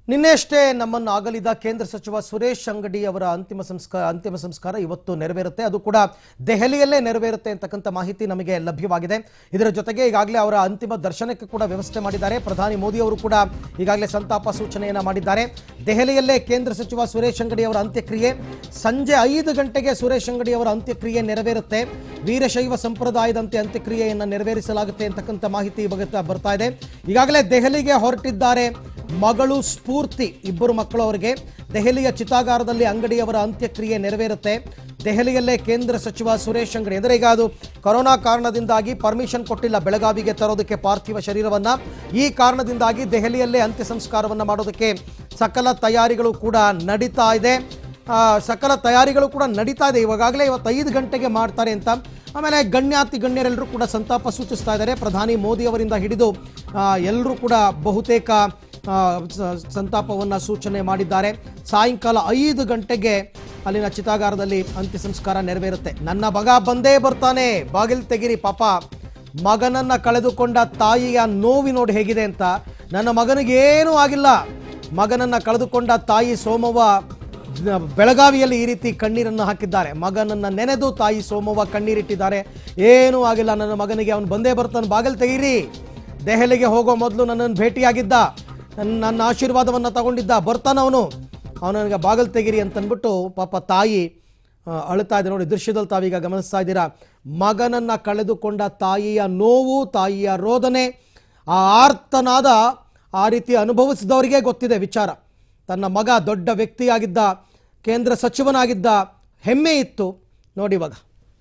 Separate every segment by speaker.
Speaker 1: ನಿನ್ನೆಯಷ್ಟೇ ನಮ್ಮನ್ನು ಆಗಲಿದ ಕೇಂದ್ರ ಸಚಿವ ಸುರೇಶ್ ಅಂಗಡಿ ಅವರ ಅಂತಿಮ ಸಂಸ್ಕಾರ ಅಂತಿಮ ಸಂಸ್ಕಾರ ಇವತ್ತು ನೆರವೇರುತ್ತೆ ಅದು ಕೂಡ ದೆಹಲಿಯಲ್ಲೇ ನೆರವೇರುತ್ತೆ ಅಂತಕ್ಕಂಥ ಮಾಹಿತಿ ನಮಗೆ ಲಭ್ಯವಾಗಿದೆ ಇದರ ಜೊತೆಗೆ ಈಗಾಗಲೇ ಅವರ ಅಂತಿಮ ದರ್ಶನಕ್ಕೆ ಕೂಡ ವ್ಯವಸ್ಥೆ ಮಾಡಿದ್ದಾರೆ ಪ್ರಧಾನಿ ಮೋದಿ ಅವರು ಕೂಡ ಈಗಾಗಲೇ ಸಂತಾಪ ಸೂಚನೆಯನ್ನ ಮಾಡಿದ್ದಾರೆ ದೆಹಲಿಯಲ್ಲೇ ಕೇಂದ್ರ ಸಚಿವ ಸುರೇಶ್ ಅಂಗಡಿ ಅವರ ಅಂತ್ಯಕ್ರಿಯೆ ಸಂಜೆ ಐದು ಗಂಟೆಗೆ ಸುರೇಶ್ ಅಂಗಡಿ ಅವರ ಅಂತ್ಯಕ್ರಿಯೆ ನೆರವೇರುತ್ತೆ ವೀರಶೈವ ಸಂಪ್ರದಾಯದಂತೆ ಅಂತ್ಯಕ್ರಿಯೆಯನ್ನು ನೆರವೇರಿಸಲಾಗುತ್ತೆ ಅಂತಕ್ಕಂಥ ಮಾಹಿತಿ ಬಗತ್ತ ಬರ್ತಾ ಇದೆ ಈಗಾಗಲೇ ದೆಹಲಿಗೆ ಹೊರಟಿದ್ದಾರೆ ಮಗಳು ಸ್ಫೂರ್ತಿ ಇಬ್ಬರು ಮಕ್ಕಳು ಅವರಿಗೆ ದೆಹಲಿಯ ಚಿತಾಗಾರದಲ್ಲಿ ಅಂಗಡಿಯವರ ಅಂತ್ಯಕ್ರಿಯೆ ನೆರವೇರುತ್ತೆ ದೆಹಲಿಯಲ್ಲೇ ಕೇಂದ್ರ ಸಚಿವ ಸುರೇಶ್ ಅಂಗಡಿ ಅಂದರೆ ಈಗ ಅದು ಕೊರೋನಾ ಕಾರಣದಿಂದಾಗಿ ಪರ್ಮಿಷನ್ ಕೊಟ್ಟಿಲ್ಲ ಬೆಳಗಾವಿಗೆ ತರೋದಕ್ಕೆ ಪಾರ್ಥಿವ ಶರೀರವನ್ನ ಈ ಕಾರಣದಿಂದಾಗಿ ದೆಹಲಿಯಲ್ಲೇ ಅಂತ್ಯ ಸಂಸ್ಕಾರವನ್ನು ಮಾಡೋದಕ್ಕೆ ಸಕಲ ತಯಾರಿಗಳು ಕೂಡ ನಡೀತಾ ಇದೆ ಆ, ಸಕಲ ತಯಾರಿಗಳು ಕೂಡ ನಡೀತಾ ಇದೆ ಇವಾಗಲೇ ಇವತ್ತು ಐದು ಗಂಟೆಗೆ ಮಾಡ್ತಾರೆ ಅಂತ ಆಮೇಲೆ ಗಣ್ಯಾತಿ ಗಣ್ಯರೆಲ್ಲರೂ ಕೂಡ ಸಂತಾಪ ಸೂಚಿಸ್ತಾ ಇದ್ದಾರೆ ಪ್ರಧಾನಿ ಮೋದಿ ಅವರಿಂದ ಹಿಡಿದು ಎಲ್ಲರೂ ಕೂಡ ಬಹುತೇಕ ಆ, ಸ- ಸಂತಾಪವನ್ನು ಸೂಚನೆ ಮಾಡಿದ್ದಾರೆ ಸಾಯಂಕಾಲ ಐದು ಗಂಟೆಗೆ ಅಲ್ಲಿನ ಚಿತಾಗಾರದಲ್ಲಿ ಅಂತ್ಯ ಸಂಸ್ಕಾರ ನೆರವೇರುತ್ತೆ ನನ್ನ ಮಗ ಬಂದೇ ಬರ್ತಾನೆ ಬಾಗಿಲು ತೆಗಿರಿ ಪಾಪ ಮಗನನ್ನ ಕಳೆದುಕೊಂಡ ತಾಯಿಯ ನೋವಿ ನೋಡಿ ಹೇಗಿದೆ ಅಂತ ನನ್ನ ಮಗನಿಗೆ ಏನೂ ಆಗಿಲ್ಲ ಮಗನನ್ನ ಕಳೆದುಕೊಂಡ ತಾಯಿ ಸೋಮವ್ವ ನ- ಬೆಳಗಾವಿಯಲ್ಲಿ ಈ ರೀತಿ ಕಣ್ಣೀರನ್ನು ಹಾಕಿದ್ದಾರೆ ಮಗನನ್ನ ನೆನೆದು ತಾಯಿ ಸೋಮವ್ವ ಕಣ್ಣೀರಿಟ್ಟಿದ್ದಾರೆ ಏನೂ ಆಗಿಲ್ಲ ನನ್ನ ಮಗನಿಗೆ ಅವನು ಬಂದೇ ಬರ್ತಾನೆ ಬಾಗಿಲು ತೆಗೀರಿ ದೆಹಲಿಗೆ ಹೋಗೋ ಮೊದಲು ನನ್ನನ್ನು ಭೇಟಿಯಾಗಿದ್ದ ನನ್ನ ನನ್ನ ಆಶೀರ್ವಾದವನ್ನು ತಗೊಂಡಿದ್ದ ಬರ್ತಾನ ಅವನು ಅವನಿಗೆ ಬಾಗಿಲು ತೆಗೀರಿ ಅಂತಂದ್ಬಿಟ್ಟು ಪಾಪ ತಾಯಿ ಆ, ಅಳ್ತಾ ಇದೆ ನೋಡಿ ದೃಶ್ಯದಲ್ಲಿ ತಾವೀಗ ಗಮನಿಸ್ತಾ ಇದ್ದೀರಾ ಮಗನನ್ನ ಕಳೆದುಕೊಂಡ ತಾಯಿಯ ನೋವು ತಾಯಿಯ ರೋದನೆ ಆ ಆರ್ತನಾದ ಆ ರೀತಿ ಅನುಭವಿಸಿದವರಿಗೆ ಗೊತ್ತಿದೆ ವಿಚಾರ ತನ್ನ ಮಗ ದೊಡ್ಡ ವ್ಯಕ್ತಿಯಾಗಿದ್ದ ಕೇಂದ್ರ ಸಚಿವನಾಗಿದ್ದ ಹೆಮ್ಮೆ ಇತ್ತು ನೋಡಿ ಇವಾಗ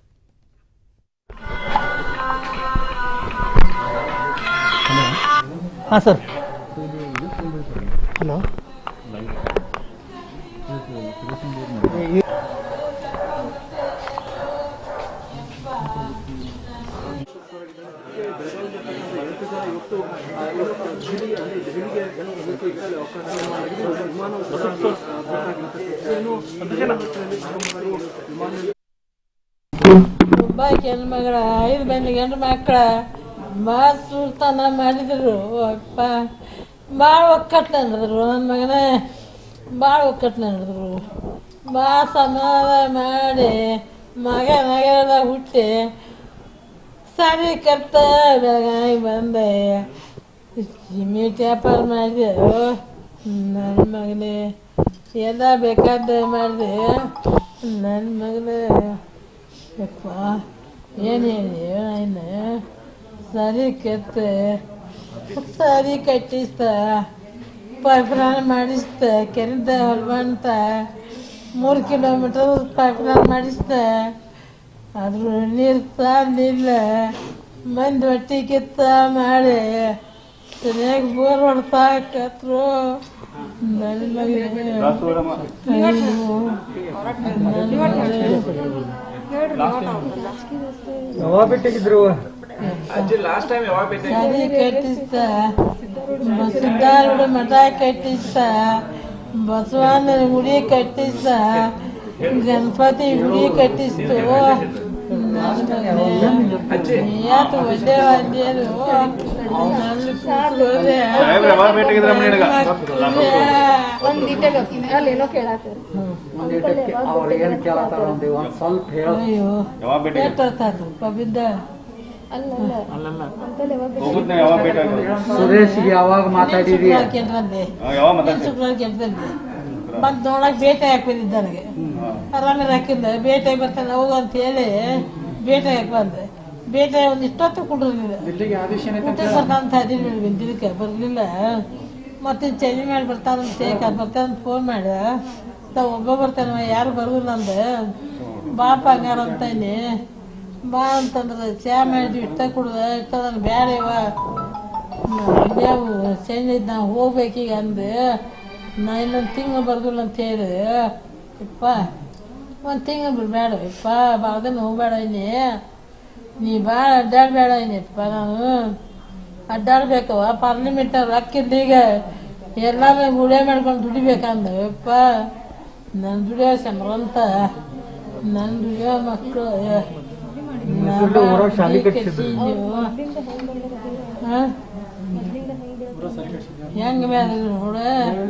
Speaker 2: ಹಾಂ ಸರ್ ಹಲೋ
Speaker 3: ಒಬ್ಬಾಕಿ ಹೆಣ್ಮಗಳ ಐದು ಮಂದಿ ಗಂಡು ಮಕ್ಕಳ ಭಾಳ ಸುಲ್ತಾನ ಮಾಡಿದ್ರು ಅಪ್ಪ ಭಾಳ ಒಕ್ಕಟ್ಟು ನಡೆದ್ರು ನನ್ನ ಮಗನೇ ಭಾಳ ಒಕ್ಕಟ್ಟು ನಡೆದ್ರು ಭಾಳ ಸಮಾಧಾನ ಮಾಡಿ ಮಗ ನಗರದ ಹುಟ್ಟಿ ಸಾರಿ ಕರ್ತ ಬೆಳಗಾವಿ ಬಂದೆ ಸಿಮೆಂಟ್ ವ್ಯಾಪಾರ ಮಾಡಿದೆ ನನ್ನ ಮಗನೇ ಎಲ್ಲ ಬೇಕಾದ ಮಾಡಿದೆ ನನ್ನ ಮಗನೇ ಯಪ್ಪ ಏನು ಹೇಳಿ ಏನು ಸರಿ ಕೆತ್ತ ಸರಿ ಕಟ್ಟಿಸ್ತ ಪೈಪ್ಲೈನ್ ಮಾಡಿಸ್ತ ಕೆರೆದ ಹೊಲ್ಬಂತ ಮೂರು ಕಿಲೋಮೀಟರ್ ಪೈಪ್ಲೈನ್ ಮಾಡಿಸ್ತ ಅದ್ರ ನೀರು ತಂದಿಲ್ಲ ಮಂದಿ ಹೊಟ್ಟಿ ಕಿತ್ತ ಮಾಡಿ ಸರಿಯಾಗಿ ಬೋರ್ ಹೊಡ್ಸಾಕತ್ರು ನನ್ನ ಮಗನಿಗೆ ಅಯ್ಯೋ, ನನ್ನ ಮಗನಿಗೆ
Speaker 2: ಯಾವಾಗ ಭೇಟಿಯಾಗಿದ್ರು
Speaker 3: ಸರಿ ಕಟ್ಟಿಸ್ತ ಸಿದ್ದಾರೂಢ ಮಠ ಕಟ್ಟಿಸ್ತ ಬಸವಣ್ಣನ ಗುಡಿ ಕಟ್ಟಿಸ್ತ ಗಣಪತಿ ಗುಡಿ ಕಟ್ಟಿಸ್ತು ಯಾಕೆ ಒಳ್ಳೆ ವಾದ್ಯರು
Speaker 4: ಒಂದ್ ಡೀಟೇಲ್ ಅಲ್ಲಿ ಏನೋ ಕೇಳತ್ತೀರಿ
Speaker 2: ಅವ್ರು ಏನು ಕೇಳತ್ತಾರ ಒಂದು ಒಂದು ಸ್ವಲ್ಪ ಹೇಳ
Speaker 3: ಅಯ್ಯೋ ಎಷ್ಟಾಯ್ತು ಬಿದ್ದ
Speaker 4: ಅಲ್ಲ ಅಲ್ಲ ಅಂತಲ್ಲಿ ಯಾವಾಗ
Speaker 2: ಸುರೇಶ್ಗೆ ಯಾವಾಗ ಮಾತಾಡಿರಿ
Speaker 3: ಶುಕ್ರವಾರ ಕೆಟ್ಟಂತೆ ಶುಕ್ರವಾರ ಕೆಟ್ಟಂತೆ ಬಂದು ನೋಡಕ್ ಭೇಟಿ ಹಾಕಿದ್ದ ನನಗೆ ಆರಾಮೇಲೆ ಹಾಕಿದ್ದೆ ಭೇಟಿ ಬರ್ತಾನೆ ಹೋಗು ಅಂತ ಹೇಳಿ ಭೇಟಿ ಹಾಕಿ ಬಂದೆ ಭೇಟಿ ಒಂದು ಇಷ್ಟೊತ್ತು ಕುಡಿರ್ಲಿಲ್ಲ
Speaker 2: ಇಲ್ಲಿಗೆ ಆದೇಶ
Speaker 3: ಊಟ ಬರ್ತಾನಂತ ಹದಿನ ಬಿದ್ದಿದ್ದಕ್ಕೆ ಬರಲಿಲ್ಲ ಮತ್ತೆ ಚೇಂಜ್ ಮಾಡಿ ಬರ್ತಾನಂತ ಬರ್ತಾನಂತ ಫೋನ್ ಮಾಡ ತಾವು ಒಬ್ಬ ಬರ್ತಾನವ ಯಾರು ಬರುದಿಲ್ಲ ಅಂದೆ ಬಾಪ ಹಂಗಾರ ಅಂತ ಇಲ್ಲಿ ಬಾ ಅಂತಂದ್ರೆ ಚಾ ಮಾಡಿದ್ವಿ ಇಷ್ಟ ಕುಡ್ದ ಇಷ್ಟ ನಾನು ಬ್ಯಾಡ ಇವ ಇದ್ಯಾವು ಚೇಂಜ್ ಐತೆ ನಾವು ಹೋಗ್ಬೇಕೀಗ ಅಂದೆ ನಾ ಇನ್ನೊಂದು ತಿಂಗಳು ಬರ್ದಿಲ್ಲ ಅಂತ ಹೇಳಿ ಇಪ್ಪ ಒಂದು ತಿಂಗಳು ಬಿಡ್ಬೇಡ ಇಪ್ಪ ಬಾಳ್ದನ್ನು ಹೋಗ್ಬೇಡ ಇಲ್ಲಿ ನೀ ಭಾಳ ಅಡ್ಡಾಡಬೇಡ ಇನ್ನಿಪ್ಪ ನಾನು ಅಡ್ಡಾಡ್ಬೇಕವ ಪಾರ್ಲಿಮೆಂಟ್ ರೊಕ್ಕಿದ್ದು ಈಗ ಎಲ್ಲಾರು ಗುಡೆ ಮಾಡ್ಕೊಂಡು ದುಡಿಬೇಕಂದ ಯಪ್ಪ ನನ್ನ ದುಡಿಯೋ ಸಮರಂತ ನನ್ನ ದುಡಿಯೋ ಮಕ್ಕಳು
Speaker 2: ದುಡ್ಡು ಊರಾಗ್ ಶಾಲಿ ಕಟ್ಸಿದ್ರು.
Speaker 3: ಹೆಂಗ ಮೇಲೆ ನೋಡ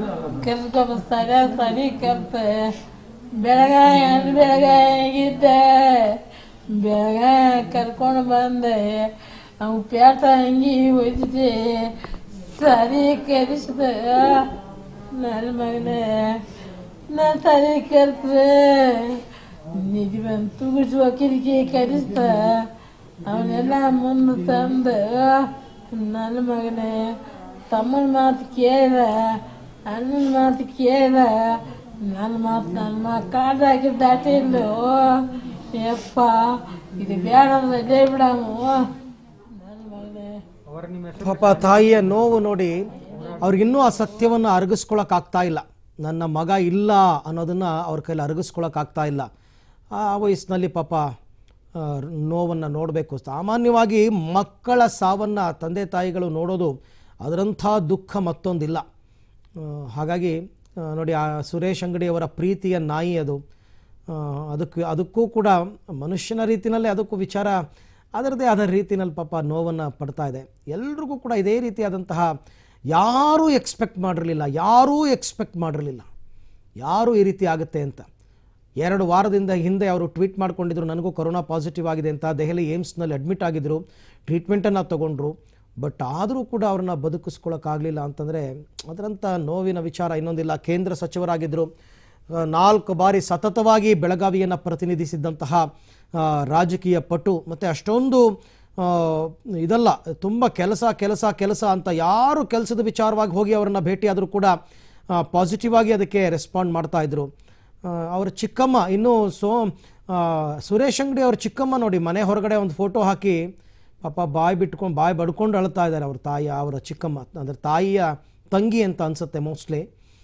Speaker 3: ಕರ್ಕೊಂಬಸ್ತಾರೆ ಸರಿ ಕರ್ತ ಬೆಳಗಾವಿ ಅಲ್ಲಿ ಬೆಳಗಾಗಿದ್ದೆ ಬೆಳಗಾವಿ ಕರ್ಕೊಂಡು ಬಂದೆ ಅವ್ನು ಪೇಟ ಅಂಗಿ ಒಯ್ದಿದ್ದೆ ಸರಿ ಕರೆಸಿದೆ ನನ್ನ ಮಗನೇ ನಾನು ಸರಿ ಕರ್ತೆ ನಿಜ ಬಂದು ತುಗಿಸುವ ಕಿರಿಕಿ ಕರೆಸ್ತ ಅವನೆಲ್ಲ ಮುಂದೆ ತಂದು ನನ್ನ ಮಗನೇ ತಮ್ಮನ ಮಾತು ಕೇಳ ಅಣ್ಣನ ಮಾತು ಕೇಳ ನನ್ನ ಮಾತು ನನ್ನ ಮಕ್ಕಳಾಗಿ ದಾಟಿಲ್ಲೋ ಯಪ್ಪ ಇದು ಬೇಡ ಅಂದ್ರೆ ಬಿಡಮು ನನ್ನ ಮಗನೇ
Speaker 1: ಪಾಪ ತಾಯಿಯ ನೋವು ನೋಡಿ ಅವ್ರಿಗಿನ್ನೂ ಆ ಸತ್ಯವನ್ನು ಅರಗಿಸ್ಕೊಳಕ್ಕಾಗ್ತಾ ಇಲ್ಲ ನನ್ನ ಮಗ ಇಲ್ಲ ಅನ್ನೋದನ್ನು ಅವ್ರ ಕೈಲಿ ಅರಗಿಸ್ಕೊಳಕ್ಕಾಗ್ತಾ ಇಲ್ಲ ಆ ವಯಸ್ಸಿನಲ್ಲಿ ಪಾಪ ನೋವನ್ನು ನೋಡಬೇಕು ಸಾಮಾನ್ಯವಾಗಿ ಮಕ್ಕಳ ಸಾವನ್ನು ತಂದೆ ತಾಯಿಗಳು ನೋಡೋದು ಅದರಂಥ ದುಃಖ ಮತ್ತೊಂದಿಲ್ಲ ಆ, ಹಾಗಾಗಿ ಆ, ನೋಡಿ ಆ ಸುರೇಶ್ ಅಂಗಡಿಯವರ ಪ್ರೀತಿಯ ನಾಯಿ ಅದು ಆ, ಅದಕ್ಕೆ ಅದಕ್ಕೂ ಕೂಡ ಮನುಷ್ಯನ ರೀತಿಯಲ್ಲೇ ಅದಕ್ಕೂ ವಿಚಾರ ಅದರದೇ ಆದ ರೀತಿಯಲ್ಲಿ ಪಾಪ ನೋವನ್ನು ಪಡ್ತಾ ಇದೆ ಎಲ್ರಿಗೂ ಕೂಡ ಇದೇ ರೀತಿಯಾದಂತಹ ಯಾರೂ ಎಕ್ಸ್ಪೆಕ್ಟ್ ಮಾಡಿರಲಿಲ್ಲ ಯಾರೂ ಎಕ್ಸ್ಪೆಕ್ಟ್ ಮಾಡಿರಲಿಲ್ಲ ಯಾರೂ ಈ ರೀತಿ ಆಗುತ್ತೆ ಅಂತ ಎರಡು ವಾರದಿಂದ ಹಿಂದೆ ಅವರು ಟ್ವೀಟ್ ಮಾಡ್ಕೊಂಡಿದ್ರು ನನಗೂ ಕೊರೋನಾ ಪಾಸಿಟಿವ್ ಆಗಿದೆ ಅಂತ ದೆಹಲಿ ಏಮ್ಸ್ನಲ್ಲಿ ಅಡ್ಮಿಟ್ ಆಗಿದ್ದರು ಟ್ರೀಟ್ಮೆಂಟನ್ನು ತಗೊಂಡ್ರು ಬಟ್ ಆದರೂ ಕೂಡ ಅವ್ರನ್ನ ಬದುಕಿಸ್ಕೊಳ್ಳೋಕ್ಕಾಗಲಿಲ್ಲ ಅಂತಂದರೆ ಅದರಂಥ ನೋವಿನ ವಿಚಾರ ಇನ್ನೊಂದಿಲ್ಲ ಕೇಂದ್ರ ಸಚಿವರಾಗಿದ್ದರು ಆ, ನಾಲ್ಕು ಬಾರಿ ಸತತವಾಗಿ ಬೆಳಗಾವಿಯನ್ನು ಪ್ರತಿನಿಧಿಸಿದ್ದಂತಹ ಆ, ರಾಜಕೀಯ ಪಟು ಮತ್ತು ಅಷ್ಟೊಂದು ಆ, ಇದಲ್ಲ ತುಂಬ ಕೆಲಸ ಕೆಲಸ ಕೆಲಸ ಅಂತ ಯಾರು ಕೆಲಸದ ವಿಚಾರವಾಗಿ ಹೋಗಿ ಅವರನ್ನು ಭೇಟಿಯಾದರೂ ಕೂಡ ಪಾಸಿಟಿವ್ ಆಗಿ ಅದಕ್ಕೆ ರೆಸ್ಪಾಂಡ್ ಮಾಡ್ತಾ ಇದ್ರು ಆ, ಅವರ ಚಿಕ್ಕಮ್ಮ ಇನ್ನೂ ಸೋ ಆ, ಸುರೇಶ್ ಅಂಗಡಿ ಅವ್ರ ಚಿಕ್ಕಮ್ಮ ನೋಡಿ ಮನೆ ಹೊರಗಡೆ ಒಂದು ಫೋಟೋ ಹಾಕಿ ಪಾಪ ಬಾಯಿ ಬಿಟ್ಕೊಂಡು ಬಾಯಿ ಬಡ್ಕೊಂಡು ಅಳ್ತಾ ಇದ್ದಾರೆ ಅವ್ರ ತಾಯಿ ಅವರ ಚಿಕ್ಕಮ್ಮ ಅಂದರೆ ತಾಯಿಯ ತಂಗಿ ಅಂತ ಅನಿಸುತ್ತೆ ಮೋಸ್ಟ್ಲಿ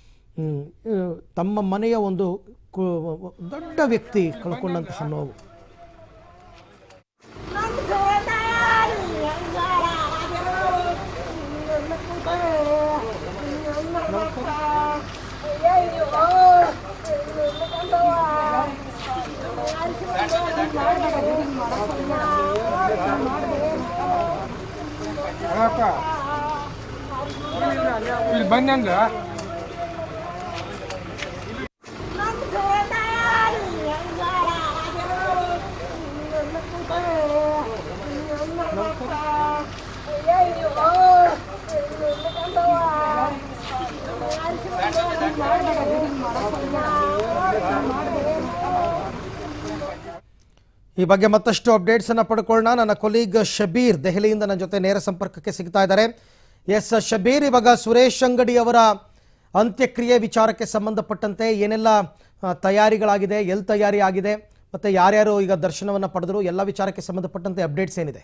Speaker 1: ತಮ್ಮ ಮನೆಯ ಒಂದು ಕು- ದೊಡ್ಡ ವ್ಯಕ್ತಿ ಕಳ್ಕೊಂಡಂತಹ ನೋವು
Speaker 5: ಇಲ್ಲಿ ಬಂದಂಗ
Speaker 1: ಈ ಬಗ್ಗೆ ಮತ್ತಷ್ಟು ಅಪ್ಡೇಟ್ಸನ್ನು ಪಡ್ಕೊಳ್ಳೋಣ ನನ್ನ ಕೊಲೀಗ್ ಶಬೀರ್ ದೆಹಲಿಯಿಂದ ನನ್ನ ಜೊತೆ ನೇರ ಸಂಪರ್ಕಕ್ಕೆ ಸಿಗ್ತಾ ಇದ್ದಾರೆ ಎಸ್ ಶಬೀರ್ ಇವಾಗ ಸುರೇಶ್ ಅಂಗಡಿ ಅವರ ಅಂತ್ಯಕ್ರಿಯೆ ವಿಚಾರಕ್ಕೆ ಸಂಬಂಧಪಟ್ಟಂತೆ ಏನೆಲ್ಲ ಆ, ತಯಾರಿಗಳಾಗಿದೆ ಎಲ್ಲಿ ತಯಾರಿ ಆಗಿದೆ ಮತ್ತು ಯಾರ್ಯಾರು ಈಗ ದರ್ಶನವನ್ನು ಪಡೆದರು ಎಲ್ಲ ವಿಚಾರಕ್ಕೆ ಸಂಬಂಧಪಟ್ಟಂತೆ ಅಪ್ಡೇಟ್ಸ್ ಏನಿದೆ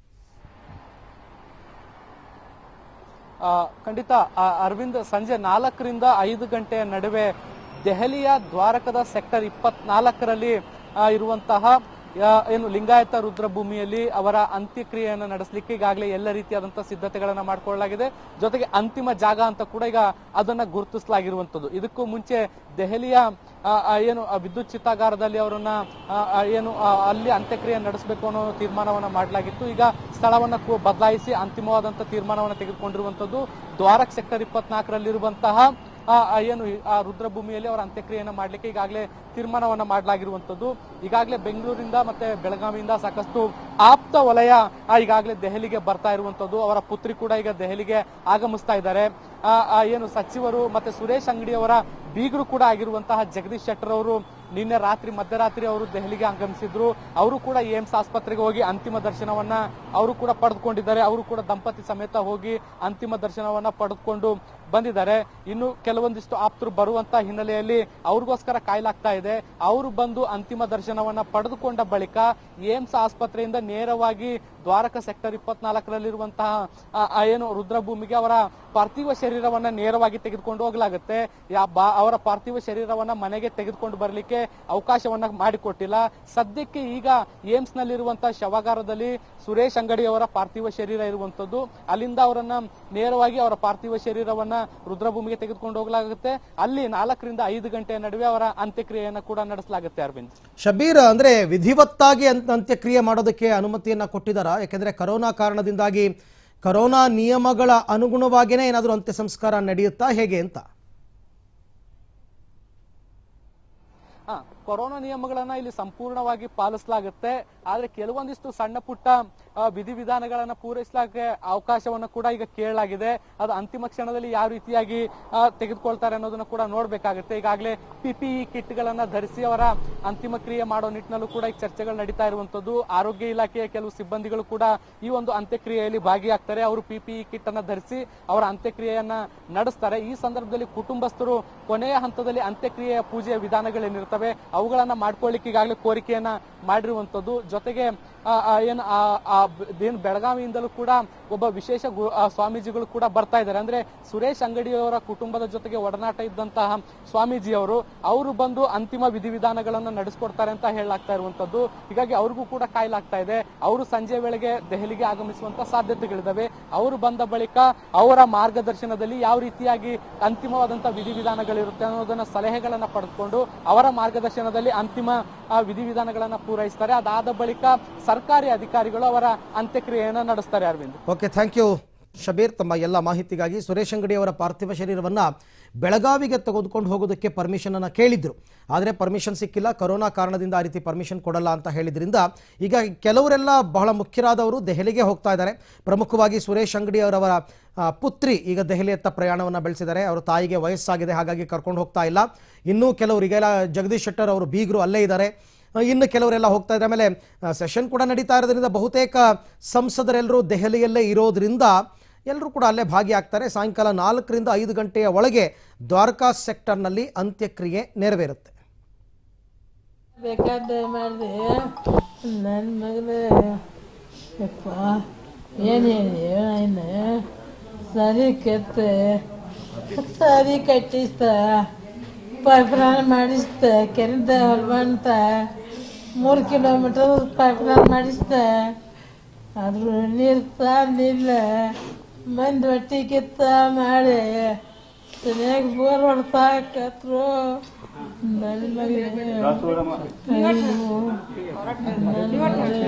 Speaker 6: ಆ, ಖಂಡಿತ ಆ, ಅರವಿಂದ್ ಸಂಜೆ ನಾಲ್ಕರಿಂದ ಐದು ಗಂಟೆಯ ನಡುವೆ ದೆಹಲಿಯ ದ್ವಾರಕದ ಸೆಕ್ಟರ್ ಇಪ್ಪತ್ನಾಲ್ಕರಲ್ಲಿ ಆ, ಇರುವಂತಹ ಆ, ಏನು ಲಿಂಗಾಯತ ರುದ್ರಭೂಮಿಯಲ್ಲಿ ಅವರ ಅಂತ್ಯಕ್ರಿಯೆಯನ್ನು ನಡೆಸಲಿಕ್ಕೆ ಈಗಾಗಲೇ ಎಲ್ಲ ರೀತಿಯಾದಂತಹ ಸಿದ್ಧತೆಗಳನ್ನ ಮಾಡಿಕೊಳ್ಳಲಾಗಿದೆ ಜೊತೆಗೆ ಅಂತಿಮ ಜಾಗ ಅಂತ ಕೂಡ ಈಗ ಅದನ್ನ ಗುರುತಿಸಲಾಗಿರುವಂತದ್ದು ಇದಕ್ಕೂ ಮುಂಚೆ ದೆಹಲಿಯ ಆ, ಆ, ಏನು ಆ ವಿದ್ಯುತ್ ಚಿತ್ತಾಗಾರದಲ್ಲಿ ಅವರನ್ನ ಆ, ಆ, ಏನು ಆ, ಅಲ್ಲಿ ಅಂತ್ಯಕ್ರಿಯೆ ನಡೆಸಬೇಕು ಅನ್ನೋ ತೀರ್ಮಾನವನ್ನ ಮಾಡಲಾಗಿತ್ತು ಈಗ ಸ್ಥಳವನ್ನ ಕು- ಬದಲಾಯಿಸಿ ಅಂತಿಮವಾದಂತಹ ತೀರ್ಮಾನವನ್ನ ತೆಗೆದುಕೊಂಡಿರುವಂತದ್ದು ದ್ವಾರಕ್ ಸೆಕ್ಟರ್ ಇಪ್ಪತ್ನಾಲ್ಕರಲ್ಲಿರುವಂತಹ ಆ, ಆ, ಏನು ಈ- ಆ ರುದ್ರಭೂಮಿಯಲ್ಲಿ ಅವರ ಅಂತ್ಯಕ್ರಿಯೆಯನ್ನ ಮಾಡ್ಲಿಕ್ಕೆ ಈಗಾಗಲೇ ತೀರ್ಮಾನವನ್ನ ಮಾಡಲಾಗಿರುವಂತದ್ದು ಈಗಾಗಲೇ ಬೆಂಗಳೂರಿಂದ ಮತ್ತೆ ಬೆಳಗಾವಿಯಿಂದ ಸಾಕಷ್ಟು ಆಪ್ತ ವಲಯ ಆ, ಈಗಾಗಲೇ ದೆಹಲಿಗೆ ಬರ್ತಾ ಇರುವಂತದ್ದು ಅವರ ಪುತ್ರಿ ಕೂಡ ಈಗ ದೆಹಲಿಗೆ ಆಗಮಿಸ್ತಾ ಇದ್ದಾರೆ ಆ, ಆ, ಏನು ಸಚಿವರು ಮತ್ತೆ ಸುರೇಶ್ ಅಂಗಡಿ ಅವರ ಬೀಗರು ಕೂಡ ಆಗಿರುವಂತಹ ಜಗದೀಶ್ ಶೆಟ್ಟರ್ ಅವರು ನಿನ್ನೆ ರಾತ್ರಿ ಮಧ್ಯರಾತ್ರಿ ಅವರು ದೆಹಲಿಗೆ ಆಗಮಿಸಿದ್ರು ಅವರು ಕೂಡ ಏಮ್ಸ್ ಆಸ್ಪತ್ರೆಗೆ ಹೋಗಿ ಅಂತಿಮ ದರ್ಶನವನ್ನ ಅವರು ಕೂಡ ಪಡೆದುಕೊಂಡಿದ್ದಾರೆ ಅವರು ಕೂಡ ದಂಪತಿ ಸಮೇತ ಹೋಗಿ ಅಂತಿಮ ದರ್ಶನವನ್ನ ಪಡೆದುಕೊಂಡು ಬಂದಿದ್ದಾರೆ ಇನ್ನು ಕೆಲವೊಂದಿಷ್ಟು ಆಪ್ತರು ಬರುವಂತ ಹಿನ್ನೆಲೆಯಲ್ಲಿ ಅವ್ರಿಗೋಸ್ಕರ ಕಾಯ್ಲಾಗ್ತಾ ಇದೆ ಅವರು ಬಂದು ಅಂತಿಮ ದರ್ಶನವನ್ನ ಪಡೆದುಕೊಂಡ ಬಳಿಕ ಏಮ್ಸ್ ಆಸ್ಪತ್ರೆಯಿಂದ ನೇರವಾಗಿ ದ್ವಾರಕ ಸೆಕ್ಟರ್ ಇಪ್ಪತ್ನಾಲ್ಕರಲ್ಲಿರುವಂತಹ ಆ, ಆ ಏನು ರುದ್ರಭೂಮಿಗೆ ಅವರ ಪಾರ್ಥಿವ ಶರೀರವನ್ನ ನೇರವಾಗಿ ತೆಗೆದುಕೊಂಡು ಹೋಗಲಾಗುತ್ತೆ ಯಾ- ಬಾ- ಅವರ ಪಾರ್ಥಿವ ಶರೀರವನ್ನ ಮನೆಗೆ ತೆಗೆದುಕೊಂಡು ಬರಲಿಕ್ಕೆ ಅವಕಾಶವನ್ನ ಮಾಡಿಕೊಟ್ಟಿಲ್ಲ ಸದ್ಯಕ್ಕೆ ಈಗ ಏಮ್ಸ್ ನಲ್ಲಿರುವಂತಹ ಶವಾಗಾರದಲ್ಲಿ ಸುರೇಶ್ ಅಂಗಡಿ ಅವರ ಪಾರ್ಥಿವ ಶರೀರ ಇರುವಂತದ್ದು ಅಲ್ಲಿಂದ ಅವರನ್ನ ನೇರವಾಗಿ ಅವರ ಪಾರ್ಥಿವ ಶರೀರವನ್ನ ರುದ್ರಭೂಮಿಗೆ ತೆಗೆದುಕೊಂಡು ಹೋಗಲಾಗುತ್ತೆ ಅಲ್ಲಿ ನಾಲ್ಕರಿಂದ ಐದು ಗಂಟೆಯ ನಡುವೆ ಅವರ ಅಂತ್ಯಕ್ರಿಯೆಯನ್ನ ಕೂಡ ನಡೆಸಲಾಗುತ್ತೆ ಅರವಿಂದ್
Speaker 1: ಶಬೀರ್ ಅಂದರೆ ವಿಧಿವತ್ತಾಗಿ ಅಂತ್ ಅಂತ್ಯಕ್ರಿಯೆ ಮಾಡೋದಕ್ಕೆ ಅನುಮತಿಯನ್ನು ಕೊಟ್ಟಿದ್ದಾರಾ ಯಾಕೆಂದರೆ ಕರೋನಾ ಕಾರಣದಿಂದಾಗಿ ಕರೋನಾ ನಿಯಮಗಳ ಅನುಗುಣವಾಗಿಯೇ ಏನಾದರೂ ಅಂತ್ಯ ಸಂಸ್ಕಾರ ನಡೆಯುತ್ತಾ ಹೇಗೆ ಅಂತ
Speaker 6: ಹಾ ಕೊರೋನಾ ನಿಯಮಗಳನ್ನ ಇಲ್ಲಿ ಸಂಪೂರ್ಣವಾಗಿ ಪಾಲಿಸಲಾಗುತ್ತೆ ಆದ್ರೆ ಕೆಲವೊಂದಿಷ್ಟು ಸಣ್ಣ ಪುಟ್ಟ ಆ, ವಿಧಿವಿಧಾನಗಳನ್ನ ಪೂರೈಸಲಾಕೆ ಅವಕಾಶವನ್ನ ಕೂಡ ಈಗ ಕೇಳಲಾಗಿದೆ ಅದು ಅಂತಿಮ ಕ್ಷಣದಲ್ಲಿ ಯಾವ ರೀತಿಯಾಗಿ ಆ, ತೆಗೆದುಕೊಳ್ತಾರೆ ಅನ್ನೋದನ್ನ ಕೂಡ ನೋಡ್ಬೇಕಾಗುತ್ತೆ ಈಗಾಗಲೇ ಪಿಪಿಇ ಕಿಟ್ ಗಳನ್ನ ಧರಿಸಿ ಅವರ ಅಂತಿಮ ಕ್ರಿಯೆ ಮಾಡೋ ನಿಟ್ಟಿನಲ್ಲೂ ಕೂಡ ಈಗ ಚರ್ಚೆಗಳು ನಡೀತಾ ಇರುವಂತದ್ದು ಆರೋಗ್ಯ ಇಲಾಖೆಯ ಕೆಲವು ಸಿಬ್ಬಂದಿಗಳು ಕೂಡ ಈ ಒಂದು ಅಂತ್ಯಕ್ರಿಯೆಯಲ್ಲಿ ಭಾಗಿಯಾಗ್ತಾರೆ ಅವರು ಪಿಪಿಇ ಕಿಟ್ ಅನ್ನ ಧರಿಸಿ ಅವರ ಅಂತ್ಯಕ್ರಿಯೆಯನ್ನ ನಡೆಸ್ತಾರೆ ಈ ಸಂದರ್ಭದಲ್ಲಿ ಕುಟುಂಬಸ್ಥರು ಕೊನೆಯ ಹಂತದಲ್ಲಿ ಅಂತ್ಯಕ್ರಿಯೆಯ ಪೂಜೆಯ ವಿಧಾನಗಳೇನಿರ್ತವೆ ಅವುಗಳನ್ನ ಮಾಡ್ಕೊಳ್ಳಿಕ್ಕೆ ಈಗಾಗಲೇ ಕೋರಿಕೆಯನ್ನ ಮಾಡಿರುವಂತದ್ದು ಜೊತೆಗೆ ಆ, ಆ, ಏನ್ ಆ, ಆ ಬ- ಏನ್ ಬೆಳಗಾವಿಯಿಂದಲೂ ಕೂಡ ಒಬ್ಬ ವಿಶೇಷ ಗು- ಆ, ಸ್ವಾಮೀಜಿಗಳು ಕೂಡ ಬರ್ತಾ ಇದ್ದಾರೆ ಅಂದ್ರೆ ಸುರೇಶ್ ಅಂಗಡಿಯವರ ಕುಟುಂಬದ ಜೊತೆಗೆ ಒಡನಾಟ ಇದ್ದಂತಹ ಸ್ವಾಮೀಜಿಯವರು ಅವರು ಬಂದು ಅಂತಿಮ ವಿಧಿವಿಧಾನಗಳನ್ನ ನಡೆಸ್ಕೊಡ್ತಾರೆ ಅಂತ ಹೇಳಲಾಗ್ತಾ ಇರುವಂತದ್ದು ಹೀಗಾಗಿ ಅವ್ರಿಗೂ ಕೂಡ ಕಾಯ್ಲಾಗ್ತಾ ಇದೆ ಅವರು ಸಂಜೆ ವೇಳೆಗೆ ದೆಹಲಿಗೆ ಆಗಮಿಸುವಂತ ಸಾಧ್ಯತೆಗಳಿದಾವೆ ಅವರು ಬಂದ ಬಳಿಕ ಅವರ ಮಾರ್ಗದರ್ಶನದಲ್ಲಿ ಯಾವ ರೀತಿಯಾಗಿ ಅಂತಿಮವಾದಂತಹ ವಿಧಿವಿಧಾನಗಳಿರುತ್ತೆ ಅನ್ನೋದನ್ನ ಸಲಹೆಗಳನ್ನ ಪಡೆದುಕೊಂಡು ಅವರ ಮಾರ್ಗದರ್ಶನದಲ್ಲಿ ಅಂತಿಮ ಆ, ವಿಧಿವಿಧಾನಗಳನ್ನ ಪೂರೈಸ್ತಾರೆ ಅದಾದ ಬಳಿಕ ಸರ್ಕಾರಿ ಅಧಿಕಾರಿಗಳು ಅವರ ಅಂತ್ಯಕ್ರಿಯೆಯನ್ನ ನಡೆಸ್ತಾರೆ Arvind
Speaker 1: okay thank you Shabir ತಮ್ಮ ಎಲ್ಲ ಮಾಹಿತಿಗಾಗಿ ಸುರೇಶ್ ಅಂಗಡಿ ಅವರ ಪಾರ್ಥಿವ ಶರೀರವನ್ನು ಬೆಳಗಾವಿಗೆ ತೆಗೆದುಕೊಂಡು ಹೋಗೋದಕ್ಕೆ ಪರ್ಮಿಷನ್ ಅನ್ನು ಕೇಳಿದ್ರು ಆದರೆ ಪರ್ಮಿಷನ್ ಸಿಕ್ಕಿಲ್ಲ ಕೊರೋನಾ ಕಾರಣದಿಂದ ಆ ರೀತಿ ಪರ್ಮಿಷನ್ ಕೊಡಲ್ಲ ಅಂತ ಹೇಳಿದ್ರಿಂದ ಈಗ ಕೆಲವರೆಲ್ಲ ಬಹಳ ಮುಖ್ಯರಾದವರು ದೆಹಲಿಗೆ ಹೋಗ್ತಾ ಇದ್ದಾರೆ ಪ್ರಮುಖವಾಗಿ ಸುರೇಶ್ ಅಂಗಡಿ ಅವರವರ ಆ, ಪುತ್ರಿ ಈಗ ದೆಹಲಿಯತ್ತ ಪ್ರಯಾಣವನ್ನು ಬೆಳೆಸಿದ್ದಾರೆ ಅವರ ತಾಯಿಗೆ ವಯಸ್ಸಾಗಿದೆ ಹಾಗಾಗಿ ಕರ್ಕೊಂಡು ಹೋಗ್ತಾ ಇಲ್ಲ ಇನ್ನೂ ಕೆಲವರು ಈಗೆಲ್ಲ ಜಗದೀಶ್ ಶೆಟ್ಟರ್ ಅವರು ಬೀಗರು ಅಲ್ಲೇ ಇದ್ದಾರೆ ಇನ್ನು ಕೆಲವರೆಲ್ಲ ಹೋಗ್ತಾ ಇದ್ದಾರೆ ಆಮೇಲೆ ಸೆಷನ್ ಕೂಡ ನಡೀತಾ ಇರೋದ್ರಿಂದ ಬಹುತೇಕ ಸಂಸದರೆಲ್ಲರೂ ದೆಹಲಿಯಲ್ಲೇ ಇರೋದ್ರಿಂದ ಎಲ್ಲರೂ ಕೂಡ ಅಲ್ಲೇ ಭಾಗಿಯಾಗ್ತಾರೆ ಸಾಯಂಕಾಲ ನಾಲ್ಕರಿಂದ ಐದು ಗಂಟೆಯ ಒಳಗೆ ದ್ವಾರಕಾ ಸೆಕ್ಟರ್ನಲ್ಲಿ ಅಂತ್ಯಕ್ರಿಯೆ ನೆರವೇರುತ್ತೆ
Speaker 3: ಬೇಕಾದ ಮಾಡಿದೆ ನನ್ನ ಮಗನ ಯಪ್ಪ ಏನು ಹೇಳಿ ಇನ್ನು ಸರಿ ಕೆತ್ತ ಸರಿ ಕಟ್ಟಿಸ್ತ ಪೈಪ್ಲೈನ್ ಮಾಡಿಸ್ತ ಕೆರೆದ ಹೊಲ್ಬಂತ ಮೂರು ಕಿಲೋಮೀಟರ್ ಪೈಪ್ಲೈನ್ ಮಾಡಿಸ್ತ ಆದ್ರೂ ನೀರು ತಂದಿಲ್ಲ ಮಂದಿ ಹೊಟ್ಟಿ ಕಿತ್ತ ಮಾಡಿ ಸರಿಯಾಗಿ ಬೋರ್ ಹೊಡ್ಸಾಕತ್ರು ನನ್ನ ಮಗನೇ ಅಯ್ಯೋ, ನನ್ನ ಮಗನೇ.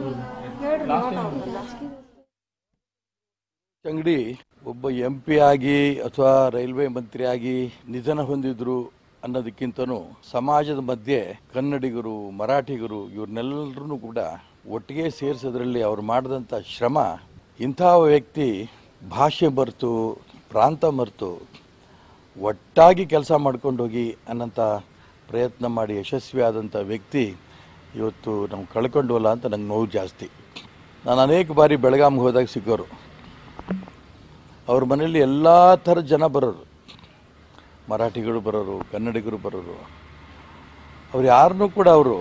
Speaker 7: ಅಂಗಡಿ ಒಬ್ಬ ಎಂ ಪಿ ಆಗಿ ಅಥವಾ ರೈಲ್ವೆ ಮಂತ್ರಿ ಆಗಿ ನಿಧನ ಹೊಂದಿದ್ರು ಅನ್ನೋದಕ್ಕಿಂತನೂ ಸಮಾಜದ ಮಧ್ಯೆ ಕನ್ನಡಿಗರು ಮರಾಠಿಗರು ಇವ್ರನ್ನೆಲ್ಲರೂ ಕೂಡ ಒಟ್ಟಿಗೆ ಸೇರಿಸೋದ್ರಲ್ಲಿ ಅವ್ರು ಮಾಡಿದಂಥ ಶ್ರಮ ಇಂಥ ವ್ಯಕ್ತಿ ಭಾಷೆ ಮರೆತು ಪ್ರಾಂತ ಮರೆತು ಒಟ್ಟಾಗಿ ಕೆಲಸ ಮಾಡ್ಕೊಂಡು ಹೋಗಿ ಅನ್ನೋಂಥ ಪ್ರಯತ್ನ ಮಾಡಿ ಯಶಸ್ವಿಯಾದಂಥ ವ್ಯಕ್ತಿ ಇವತ್ತು ನಾವು ಕಳ್ಕೊಂಡ್ವಲ್ಲ ಅಂತ ನಂಗೆ ನೋವು ಜಾಸ್ತಿ ನಾನು ಅನೇಕ ಬಾರಿ ಬೆಳಗಾಂಗೆ ಹೋದಾಗ ಸಿಗೋರು ಅವ್ರ ಮನೆಯಲ್ಲಿ ಎಲ್ಲ ಥರದ ಜನ ಬರೋರು ಮರಾಠಿಗಳು ಬರೋರು ಕನ್ನಡಿಗರು ಬರೋರು ಅವ್ರು ಯಾರನ್ನೂ ಕೂಡ ಅವರು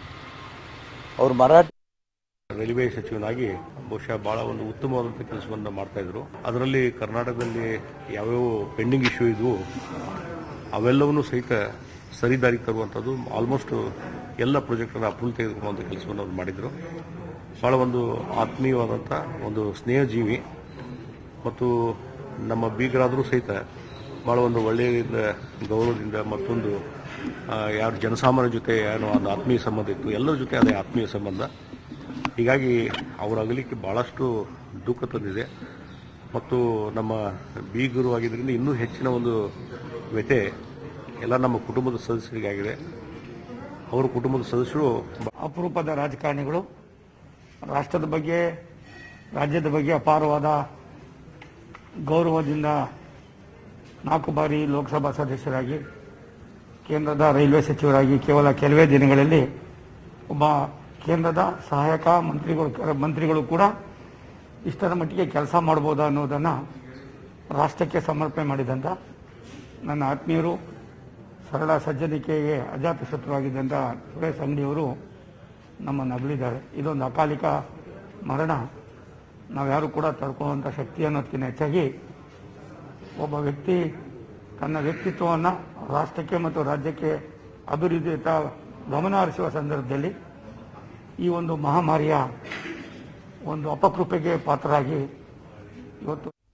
Speaker 7: ಅವ್ರ ಮರಾಠಿ
Speaker 8: ರೈಲ್ವೆ ಸಚಿವನಾಗಿ ಬಹುಶಃ ಬಹಳ ಒಂದು ಉತ್ತಮವಾದಂಥ ಕೆಲಸವನ್ನು ಮಾಡ್ತಾ ಇದ್ರು ಅದರಲ್ಲಿ ಕರ್ನಾಟಕದಲ್ಲಿ ಯಾವ್ಯಾವ ಪೆಂಡಿಂಗ್ ಇಶ್ಯೂ ಇದ್ವು ಅವೆಲ್ಲವನ್ನೂ ಸಹಿತ ಸರಿದಾರಿಗೆ ತರುವಂಥದ್ದು ಆಲ್ಮೋಸ್ಟ್ ಎಲ್ಲ ಪ್ರಾಜೆಕ್ಟನ್ನು ಅಪ್ರೂವಲ್ ತೆಗೆದುಕೊಳ್ಳುವಂಥ ಕೆಲಸವನ್ನು ಅವ್ರು ಮಾಡಿದರು ಬಹಳ ಒಂದು ಆತ್ಮೀಯವಾದಂಥ ಒಂದು ಸ್ನೇಹಜೀವಿ ಮತ್ತು ನಮ್ಮ ಬೀಗರಾದರೂ ಸಹಿತ ಭಾಳ ಒಂದು ಒಳ್ಳೆಯದಿಂದ ಗೌರವದಿಂದ ಮತ್ತೊಂದು ಆ, ಯಾರು ಜನಸಾಮಾನ್ಯರ ಜೊತೆ ಏನೋ ಒಂದು ಆತ್ಮೀಯ ಸಂಬಂಧ ಇತ್ತು ಎಲ್ಲರ ಜೊತೆ ಅದೇ ಆತ್ಮೀಯ ಸಂಬಂಧ ಹೀಗಾಗಿ ಅವರ ಅಗಲಿಕ್ಕೆ ಭಾಳಷ್ಟು ದುಃಖ ತಂದಿದೆ ಮತ್ತು ನಮ್ಮ ಬೀಗರು ಆಗಿದ್ದರಿಂದ ಇನ್ನೂ ಹೆಚ್ಚಿನ ಒಂದು ವ್ಯತೆ ಎಲ್ಲ ನಮ್ಮ ಕುಟುಂಬದ ಸದಸ್ಯರಿಗಾಗಿದೆ ಅವರ ಕುಟುಂಬದ ಸದಸ್ಯರು
Speaker 5: ಅಪರೂಪದ ರಾಜಕಾರಣಿಗಳು ರಾಷ್ಟ್ರದ ಬಗ್ಗೆ ರಾಜ್ಯದ ಬಗ್ಗೆ ಅಪಾರವಾದ ಗೌರವದಿಂದ ನಾಲ್ಕು ಬಾರಿ ಲೋಕಸಭಾ ಸದಸ್ಯರಾಗಿ ಕೇಂದ್ರದ ರೈಲ್ವೆ ಸಚಿವರಾಗಿ ಕೇವಲ ಕೆಲವೇ ದಿನಗಳಲ್ಲಿ ಒಬ್ಬ ಕೇಂದ್ರದ ಸಹಾಯಕ ಮಂತ್ರಿಗಳು ಮಂತ್ರಿಗಳು ಕೂಡ ಇಷ್ಟರ ಮಟ್ಟಿಗೆ ಕೆಲಸ ಮಾಡ್ಬೋದಾ ಅನ್ನೋದನ್ನು ರಾಷ್ಟ್ರಕ್ಕೆ ಸಮರ್ಪಣೆ ಮಾಡಿದಂಥ ನನ್ನ ಆತ್ಮೀಯರು ಸರಳ ಸಜ್ಜನಿಕೆಗೆ ಅಜಾತ ಶತ್ರುವಾಗಿದ್ದಂಥ ಸುರೇಶ್ ಅಂಗಡಿಯವರು ನಮ್ಮನ್ನು ಅಗಲಿದ್ದಾರೆ ಇದೊಂದು ಅಕಾಲಿಕ ಮರಣ ನಾವ್ಯಾರು ಕೂಡ ತಡ್ಕೊಳ್ಳುವಂಥ ಶಕ್ತಿ ಅನ್ನೋದಕ್ಕಿಂತ ಹೆಚ್ಚಾಗಿ ಒಬ್ಬ ವ್ಯಕ್ತಿ ತನ್ನ ವ್ಯಕ್ತಿತ್ವವನ್ನು ರಾಷ್ಟ್ರಕ್ಕೆ ಮತ್ತು ರಾಜ್ಯಕ್ಕೆ ಅಭಿವೃದ್ಧಿಯತ್ತ ಗಮನ ಹರಿಸುವ ಸಂದರ್ಭದಲ್ಲಿ ಈ ಒಂದು ಮಹಾಮಾರಿಯ ಒಂದು ಅಪಕೃಪೆಗೆ ಪಾತ್ರರಾಗಿ ಇವತ್ತು